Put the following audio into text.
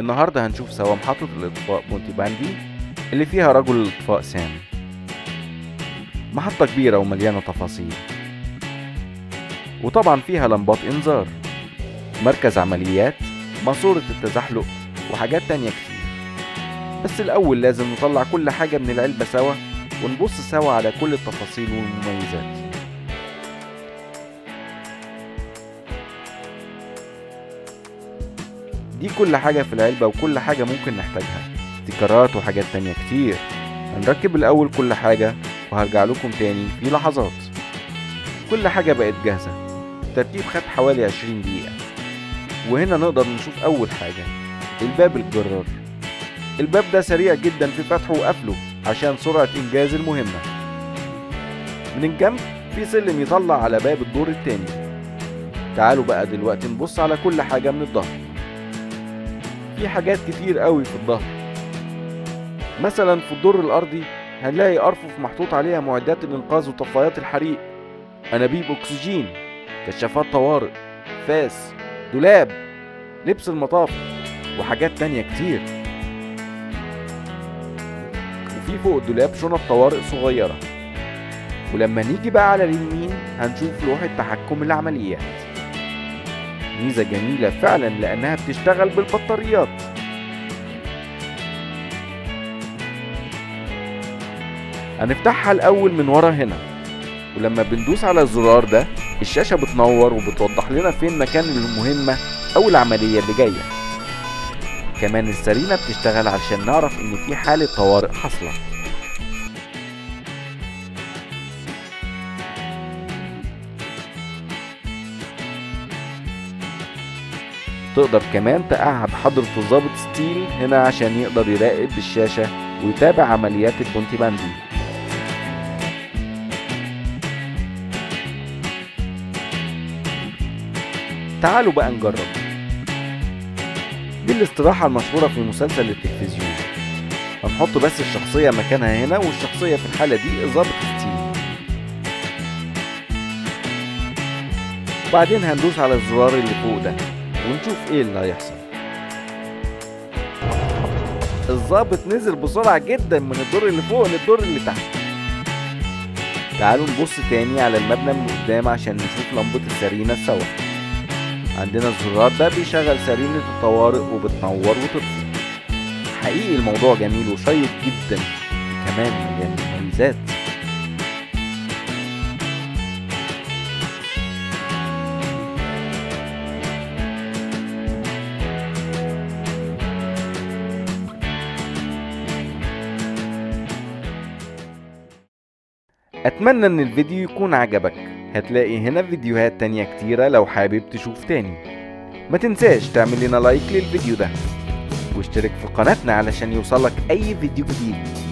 النهاردة هنشوف سوا محطة الإطفاء بونتي باندي اللي فيها رجل الإطفاء سام محطة كبيرة ومليانة تفاصيل وطبعا فيها لمبات إنذار مركز عمليات ماسورة التزحلق وحاجات تانية كتير بس الأول لازم نطلع كل حاجة من العلبة سوا ونبص سوا على كل التفاصيل والمميزات دي كل حاجة في العلبة وكل حاجة ممكن نحتاجها استيكرات وحاجات تانية كتير هنركب الأول كل حاجة وهرجع لكم تاني في لحظات كل حاجة بقت جاهزة التركيب خد حوالي 20 دقيقة وهنا نقدر نشوف أول حاجة الباب الجرار الباب ده سريع جدا في فتحه وقفله عشان سرعة إنجاز المهمة من الجنب في سلم يطلع على باب الدور التاني تعالوا بقى دلوقتي نبص على كل حاجة من الظهر في حاجات كتير قوي في الظهر مثلا في الدور الأرضي هنلاقي أرفف محطوط عليها معدات الإنقاذ وطفايات الحريق أنابيب أكسجين كشافات طوارئ فاس دولاب لبس المطاف وحاجات تانية كتير وفي فوق الدولاب شنط طوارئ صغيرة ولما نيجي بقى على اليمين هنشوف لوحة تحكم العمليات ميزة جميلة فعلا لأنها بتشتغل بالبطاريات هنفتحها الأول من ورا هنا ولما بندوس على الزرار ده الشاشة بتنور وبتوضح لنا فين مكان المهمة أو العملية اللي جاية كمان السرينة بتشتغل علشان نعرف إن في حالة طوارئ حاصلة تقدر كمان تقعد حضرة الضابط ستيل هنا عشان يقدر يراقب بالشاشة ويتابع عمليات البونتي باندي تعالوا بقى نجرب دي الاستراحة المشهورة في مسلسل التلفزيون هنحط بس الشخصية مكانها هنا والشخصية في الحالة دي ضابط ستيل وبعدين هندوس على الزرار اللي فوق ده ونشوف ايه اللي هيحصل الظابط نزل بسرعة جدا من الدور اللي فوق للدور اللي تحت تعالوا نبص تاني على المبنى من قدام عشان نشوف لمبة السرينة سوا عندنا الزرار ده بيشغل سرينة الطوارئ وبتنور وتطفي حقيقي الموضوع جميل وشيق جدا كمان مليان مميزات أتمنى إن الفيديو يكون عجبك هتلاقي هنا فيديوهات تانية كتيرة لو حابب تشوف تاني ما تنساش تعمل لنا لايك للفيديو ده واشترك في قناتنا علشان يوصلك أي فيديو جديد